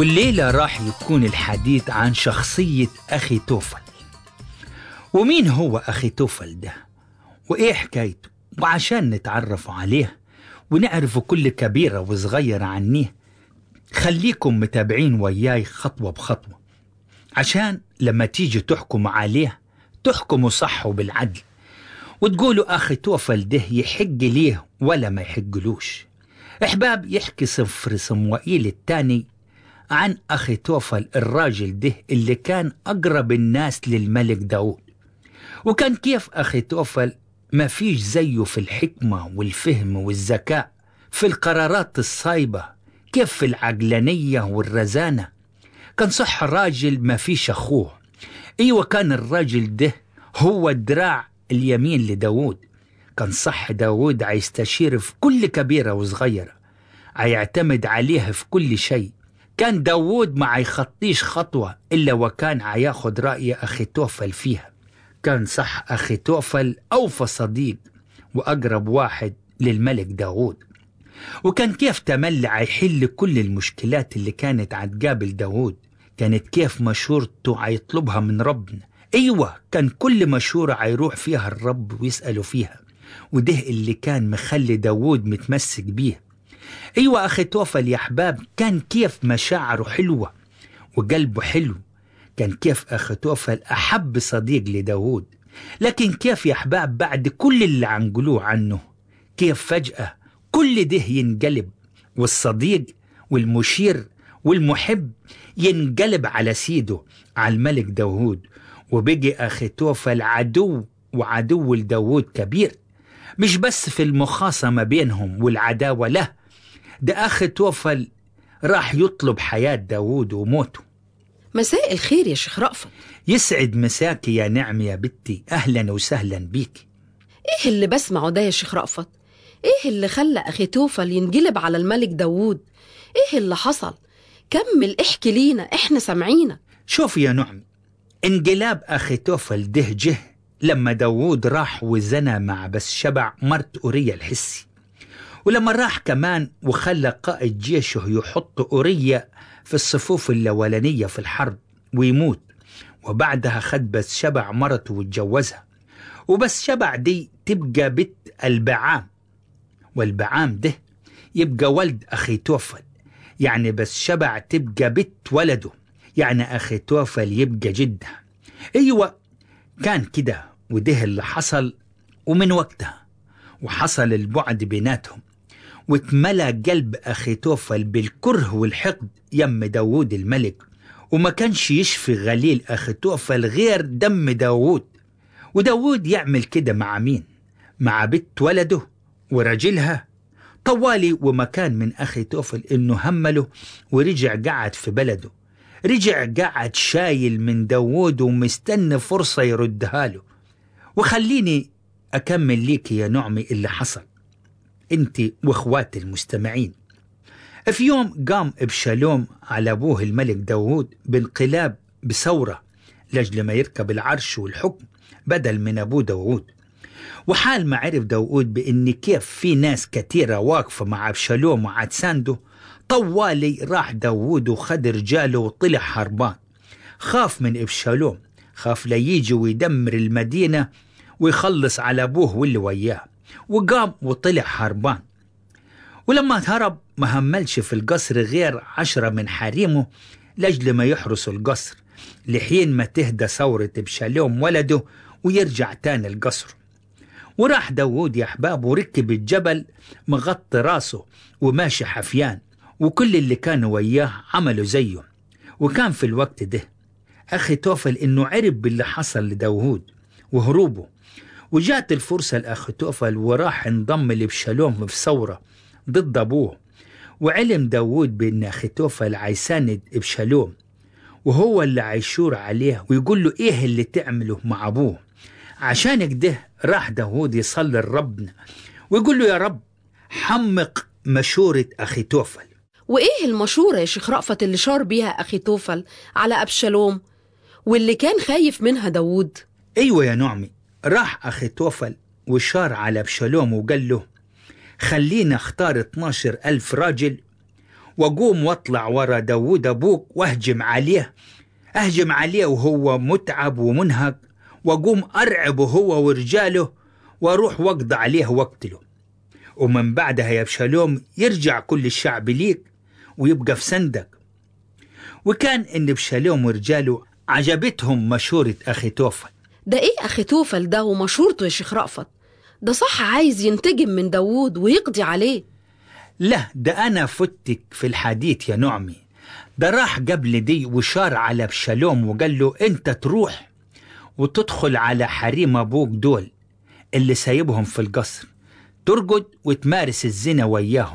والليلة راح يكون الحديث عن شخصية أخي توفل ومين هو أخي توفل ده وإيه حكايته وعشان نتعرف عليه ونعرف كل كبيرة وصغيرة عنيه خليكم متابعين وياي خطوة بخطوة عشان لما تيجي تحكم عليه تحكموا صح وبالعدل وتقولوا أخي توفل ده يحق ليه ولا ما يحقلوش إحباب يحكي سفر صموئيل الثاني عن أخي توفل الراجل ده اللي كان أقرب الناس للملك داود وكان كيف أخي توفل ما فيش زيه في الحكمة والفهم والذكاء في القرارات الصايبة كيف في العقلانية والرزانة كان صح راجل ما فيش أخوه أيوة كان الراجل ده هو الدراع اليمين لداود كان صح داود عيستشير في كل كبيرة وصغيرة عيعتمد عليها في كل شيء كان داود ما عيخطيش خطوة إلا وكان عياخد رأي أخي توفل فيها كان صح أخي توفل أوفى صديق وأقرب واحد للملك داود وكان كيف تملي عيحل كل المشكلات اللي كانت عتقابل داود كانت كيف مشورته عيطلبها من ربنا أيوة كان كل مشورة عيروح فيها الرب ويسأله فيها وده اللي كان مخلي داود متمسك بيه أيوة أخي توفل يا أحباب كان كيف مشاعره حلوة وقلبه حلو كان كيف أخي توفل أحب صديق لداود لكن كيف يا أحباب بعد كل اللي عنقلوه عنه كيف فجأة كل ده ينقلب والصديق والمشير والمحب ينقلب على سيده على الملك داود وبقي أخي توفل عدو وعدو لداود كبير مش بس في المخاصمة بينهم والعداوة له ده أخي توفل راح يطلب حياة داود وموته مساء الخير يا شيخ رأفت يسعد مساكي يا نعم يا بنتي أهلا وسهلا بيك ايه اللي بسمعه ده يا شيخ رأفت ايه اللي خلى اخي توفل ينجلب على الملك داوود ايه اللي حصل كمل احكي لينا احنا سامعينك شوف يا نعم انقلاب أخي توفل ده جه لما داوود راح وزنى مع بس شبع مرت أوريا الحسي ولما راح كمان وخلى قائد جيشه يحط أوريا في الصفوف الأولانية في الحرب ويموت وبعدها خد بس شبع مرته واتجوزها وبس شبع دي تبقى بنت البعام والبعام ده يبقى ولد أخي توفل يعني بس شبع تبقى بنت ولده يعني أخي توفل يبقى جدها أيوة كان كده وده اللي حصل ومن وقتها وحصل البعد بيناتهم واتملى قلب أخي توفل بالكره والحقد يم داوود الملك وما كانش يشفي غليل أخي توفل غير دم داوود وداوود يعمل كده مع مين مع بنت ولده ورجلها طوالي وما كان من أخي توفل إنه همله ورجع قعد في بلده رجع قعد شايل من داوود ومستني فرصة يردها له وخليني أكمل ليك يا نعمي اللي حصل انت واخواتي المستمعين في يوم قام ابشالوم على ابوه الملك داوود بانقلاب بثورة لأجل ما يركب العرش والحكم بدل من أبوه داوود وحال ما عرف داوود بأن كيف في ناس كثيرة واقفة مع أبشالوم وعتسانده طوالي راح داوود وخد رجاله وطلع حربان خاف من إبشالوم خاف لا يجي ويدمر المدينة ويخلص على أبوه واللي وياه وقام وطلع هربان ولما هرب ما هملش في القصر غير عشرة من حريمه لأجل ما يحرسوا القصر لحين ما تهدى ثورة بشالوم ولده ويرجع تاني القصر وراح داوود يا أحباب وركب الجبل مغطي راسه وماشي حفيان وكل اللي كانوا وياه عملوا زيه وكان في الوقت ده أخي توفل إنه عرف باللي حصل لداوود وهروبه وجات الفرصة لأخ توفل وراح انضم لبشالوم في ثورة ضد أبوه وعلم داوود بأن أخي توفل عيساند إبشالوم وهو اللي عيشور عليه ويقول له إيه اللي تعمله مع أبوه عشان كده راح داوود يصلي لربنا ويقول له يا رب حمق مشورة أخي توفل وايه المشورة يا شيخ رأفت اللي شار بيها اخي توفل على ابشالوم واللي كان خايف منها داوود أيوة يا نعمي راح أخي توفل وشار على أبشالوم وقال له خلينا اختار 12 ألف راجل وقوم واطلع ورا داود أبوك واهجم عليه أهجم عليه وهو متعب ومنهك وقوم أرعبه هو ورجاله واروح واقضي عليه واقتله ومن بعدها يا بشالوم يرجع كل الشعب ليك ويبقى في سندك وكان ان بشالوم ورجاله عجبتهم مشورة أخي توفل ده ايه اخي توفل ده ومشورته يا شيخ رأفت ده صح عايز ينتجم من داوود ويقضي عليه لا ده أنا فتك في الحديث يا نعمي ده راح قبل دي وشار على بشالوم وقال له أنت تروح وتدخل على حريم أبوك دول اللي سايبهم في القصر ترقد وتمارس الزنا وياهم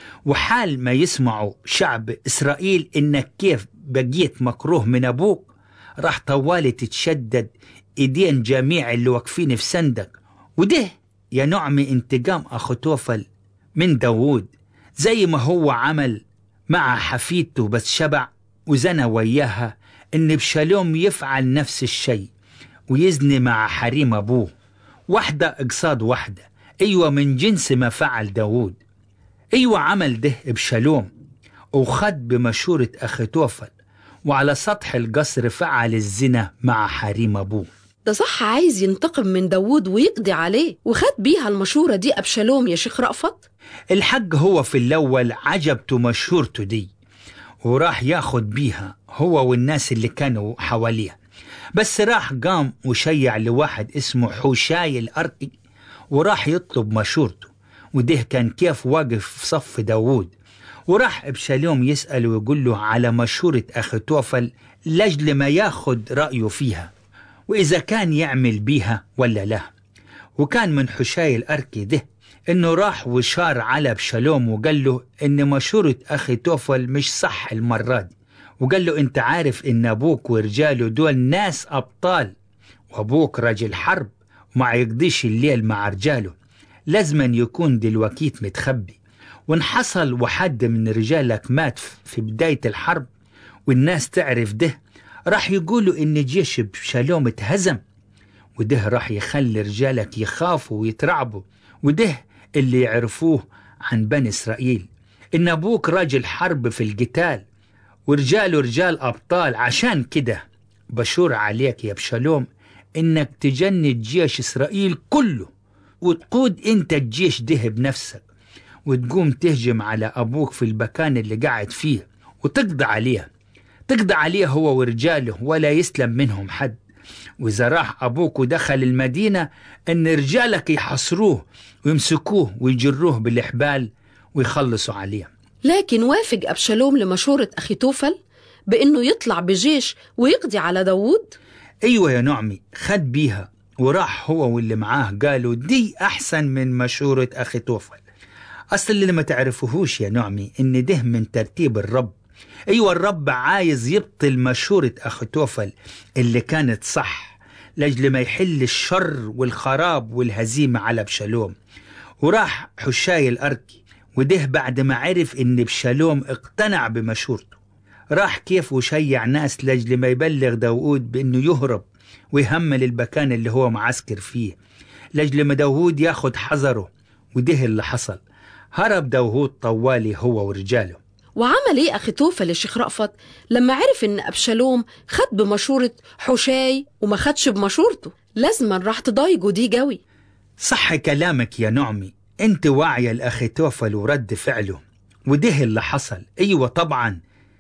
وحال ما يسمعوا شعب إسرائيل إنك كيف بقيت مكروه من أبوك راح طوالي تتشدد إيدين جميع اللي واقفين في سندك وده يا نعمي انتقام أخو توفل من داوود زي ما هو عمل مع حفيدته بس شبع وزنى وياها إن بشالوم يفعل نفس الشيء ويزني مع حريم أبوه واحدة قصاد واحدة أيوة من جنس ما فعل داوود أيوة عمل ده بشالوم وخد بمشورة أخي توفل وعلى سطح القصر فعل الزنا مع حريم أبوه ده صح عايز ينتقم من داوود ويقضي عليه وخد بيها المشورة دي أبشالوم يا شيخ رأفت الحق هو في الأول عجبته مشورته دي وراح ياخد بيها هو والناس اللي كانوا حواليه بس راح قام وشيع لواحد اسمه حوشاي الأرقي وراح يطلب مشورته وده كان كيف واقف في صف داوود وراح ابشالوم يسأل ويقول له على مشورة أخي توفل لجل ما ياخد رأيه فيها وإذا كان يعمل بيها ولا لا وكان من حشاي الأركي ده إنه راح وشار على أبشالوم وقال له إن مشورة أخي توفل مش صح المرة دي وقال له أنت عارف إن أبوك ورجاله دول ناس أبطال وأبوك رجل حرب وما يقضيش الليل مع رجاله لازما يكون دلوكيت متخبي وإن حصل وحد من رجالك مات في بداية الحرب والناس تعرف ده راح يقولوا إن جيش بشالوم اتهزم وده راح يخلي رجالك يخافوا ويترعبوا وده اللي يعرفوه عن بني إسرائيل إن أبوك راجل حرب في القتال ورجاله رجال أبطال عشان كده بشور عليك يا بشالوم إنك تجند جيش إسرائيل كله وتقود أنت الجيش ده بنفسك وتقوم تهجم على أبوك في المكان اللي قاعد فيه وتقضي عليه تقضي عليه هو ورجاله ولا يسلم منهم حد وإذا راح أبوك ودخل المدينة أن رجالك يحصروه ويمسكوه ويجروه بالإحبال ويخلصوا عليه لكن وافق أبشالوم لمشورة أخي توفل بإنه يطلع بجيش ويقضي على داوود أيوة يا نعمي خد بيها وراح هو واللي معاه قالوا دي أحسن من مشورة أخي توفل أصل اللي ما تعرفوهوش يا نعمي إن ده من ترتيب الرب أيوة الرب عايز يبطل مشورة أخي توفل اللي كانت صح لأجل ما يحل الشر والخراب والهزيمة على بشالوم وراح حشاي الأركي وده بعد ما عرف إن بشالوم اقتنع بمشورته راح كيف وشيع ناس لأجل ما يبلغ داود بأنه يهرب ويهمل المكان اللي هو معسكر فيه لأجل ما داود ياخد حذره وده اللي حصل هرب داود طوالي هو ورجاله وعمل ايه اخي توفل يا شيخ رأفت لما عرف ان ابشالوم خد بمشورة حشاي وما خدش بمشورته لازما راح تضايقه دي جوي صح كلامك يا نعمي انت واعية لأخي توفل ورد فعله وده اللي حصل ايوه طبعا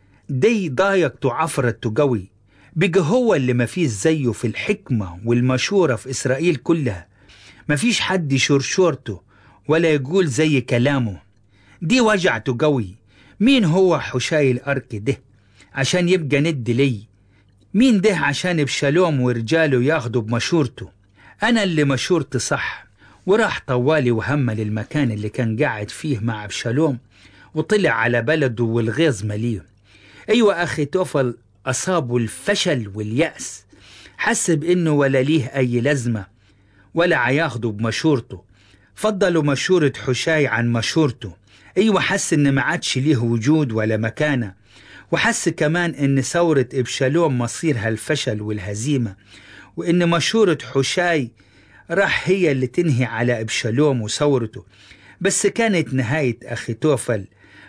دي ضايقته عفرته قوي بقى هو اللي ما فيش زيه في الحكمة والمشورة في إسرائيل كلها ما فيش حد يشرشورته ولا يقول زي كلامه دي وجعته قوي مين هو حشاي الأرك ده عشان يبقى ند لي مين ده عشان بشالوم ورجاله ياخدوا بمشورته أنا اللي مشورتي صح وراح طوالي وهمل المكان اللي كان قاعد فيه مع بشالوم وطلع على بلده والغيظ مليه أيوة أخي توفل أصابه الفشل واليأس حس بإنه ولا ليه أي لازمة ولا عياخده بمشورته فضلوا مشورة حشاي عن مشورته أيوة حس إن ما عادش ليه وجود ولا مكانة وحس كمان إن ثورة إبشالوم مصيرها الفشل والهزيمة وإن مشورة حشاي راح هي اللي تنهي على إبشالوم وثورته بس كانت نهاية أخي توفل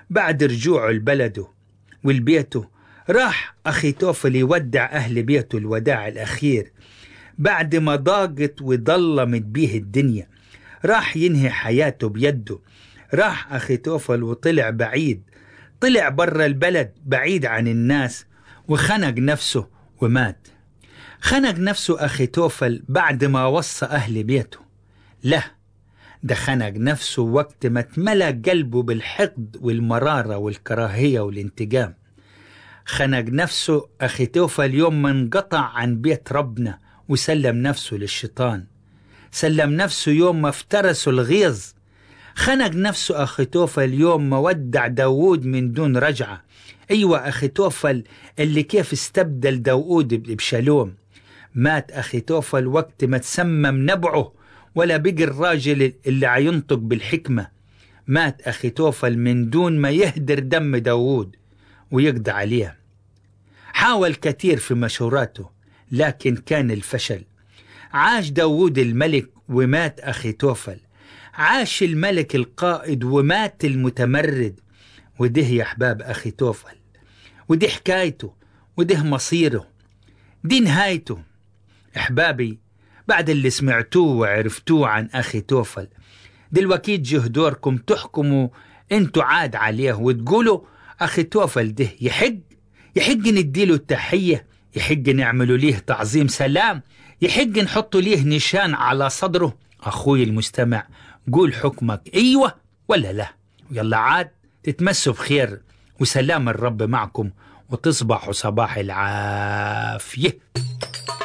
بعد رجوعه لبلده والبيته راح أخي توفل يودع أهل بيته الوداع الأخير بعد ما ضاقت وضلمت بيه الدنيا راح ينهي حياته بيده راح أخي توفل وطلع بعيد طلع برا البلد بعيد عن الناس وخنق نفسه ومات خنق نفسه أخي توفل بعد ما وصى أهل بيته لا ده خنق نفسه وقت ما اتملى قلبه بالحقد والمرارة والكراهية والانتقام خنق نفسه أخي توفل يوم ما انقطع عن بيت ربنا وسلم نفسه للشيطان سلم نفسه يوم ما افترسوا الغيظ خنق نفسه أخي توفل يوم ما ودع داود من دون رجعة أيوة أخي توفل اللي كيف استبدل داود بشالوم مات أخي توفل وقت ما تسمم نبعه ولا بقي الراجل اللي عينطق بالحكمة مات أخي توفل من دون ما يهدر دم داود ويقضي عليه حاول كثير في مشوراته لكن كان الفشل عاش داود الملك ومات أخي توفل عاش الملك القائد ومات المتمرد وده يا أحباب أخي توفل ودي حكايته وده مصيره دي نهايته أحبابي بعد اللي سمعتوه وعرفتوه عن أخي توفل دلوقتي جه دوركم تحكموا انتوا عاد عليه وتقولوا أخي توفل ده يحق يحق نديله التحية يحق نعملوا ليه تعظيم سلام يحق نحطوا ليه نشان على صدره أخوي المستمع قول حكمك أيوة ولا لا يلا عاد تتمسوا بخير وسلام الرب معكم وتصبحوا صباح العافية